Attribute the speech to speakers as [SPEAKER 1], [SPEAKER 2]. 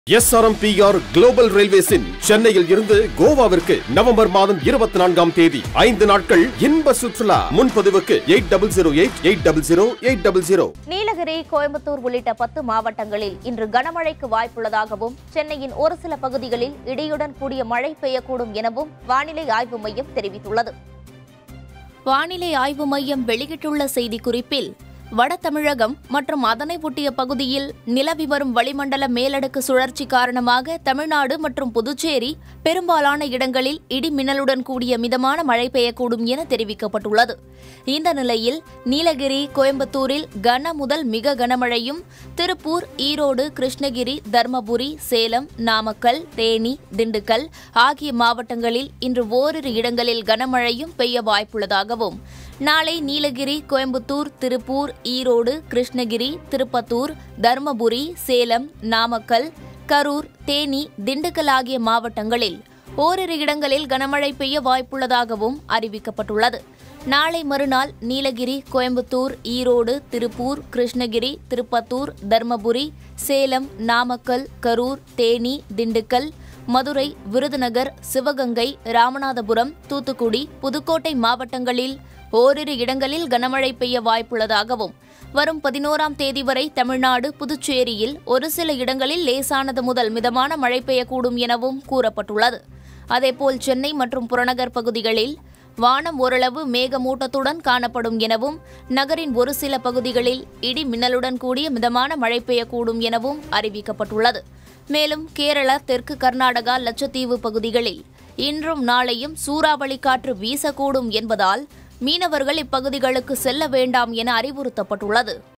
[SPEAKER 1] SRMPR global ரயில்வேஸின் சென்னையில் இருந்து கோவாவிற்கு November மாதம் இருபத்தி நான்காம் தேதி ஐந்து நாட்கள் இன்ப சுற்றுலா முன்பதிவுக்கு eight double zero eight eight double zero eight double zero
[SPEAKER 2] Nilgiri Coimbatore உள்ளிட்ட பத்து மாவட்டங்களில் இன்று கனமழைக்கு வாய்ப்புள்ளதாகவும் சென்னையின் ஒரு சில பகுதிகளில் இடியுடன் கூடிய மழை பெய்யக்கூடும் எனவும் வானிலை ஆய்வு மையம் தெரிவித்துள்ளது வானிலை ஆய்வு மையம் வெளியிட்டுள்ள செய்திக்குறிப்பில் வட தமிழகம் மற்றும் அதனை ஒட்டிய பகுதியில் நிலவி வரும் வளிமண்டல மேலடுக்கு சுழற்சி காரணமாக தமிழ்நாடு மற்றும் புதுச்சேரி பெரும்பாலான இடங்களில் இடி மின்னலுடன் கூடிய மிதமான மழை பெய்யக்கூடும் என தெரிவிக்கப்பட்டுள்ளது இந்த நிலையில் நீலகிரி கோயம்புத்தூரில் கன முதல் மிக கனமழையும் திருப்பூர் ஈரோடு கிருஷ்ணகிரி தர்மபுரி சேலம் நாமக்கல் தேனி திண்டுக்கல் ஆகிய மாவட்டங்களில் இன்று ஓரிரு இடங்களில் கனமழையும் பெய்ய வாய்ப்புள்ளதாகவும் நாளை நீலகிரி கோயம்புத்தூர் திருப்பூர் ஈரோடு கிருஷ்ணகிரி திருப்பத்தூர் தர்மபுரி சேலம் நாமக்கல் கரூர் தேனி திண்டுக்கல் ஆகிய மாவட்டங்களில் ஓரிரு இடங்களில் கனமழை பெய்ய வாய்ப்புள்ளதாகவும் அறிவிக்கப்பட்டுள்ளது நாளை மறுநாள் நீலகிரி கோயம்புத்தூர் ஈரோடு திருப்பூர் கிருஷ்ணகிரி திருப்பத்தூர் தர்மபுரி சேலம் நாமக்கல் கரூர் தேனி திண்டுக்கல் மதுரை விருதுநகர் சிவகங்கை ராமநாதபுரம் தூத்துக்குடி புதுக்கோட்டை மாவட்டங்களில் ஓரிரு இடங்களில் கனமழை பெய்ய வாய்ப்புள்ளதாகவும் வரும் பதினோராம் தேதி வரை தமிழ்நாடு புதுச்சேரியில் ஒரு சில இடங்களில் லேசானது முதல் மிதமான மழை பெய்யக்கூடும் எனவும் கூறப்பட்டுள்ளது அதேபோல் சென்னை மற்றும் புறநகர் பகுதிகளில் வானம் ஓரளவு மேகமூட்டத்துடன் காணப்படும் எனவும் நகரின் ஒரு சில பகுதிகளில் இடி மின்னலுடன் கூடிய மிதமான மழை பெய்யக்கூடும் எனவும் அறிவிக்கப்பட்டுள்ளது மேலும் கேரளா தெற்கு கர்நாடகா லட்சத்தீவு பகுதிகளில் இன்றும் நாளையும் சூறாவளி காற்று வீசக்கூடும் என்பதால் மீனவர்கள் இப்பகுதிகளுக்கு செல்ல வேண்டாம் என அறிவுறுத்தப்பட்டுள்ளது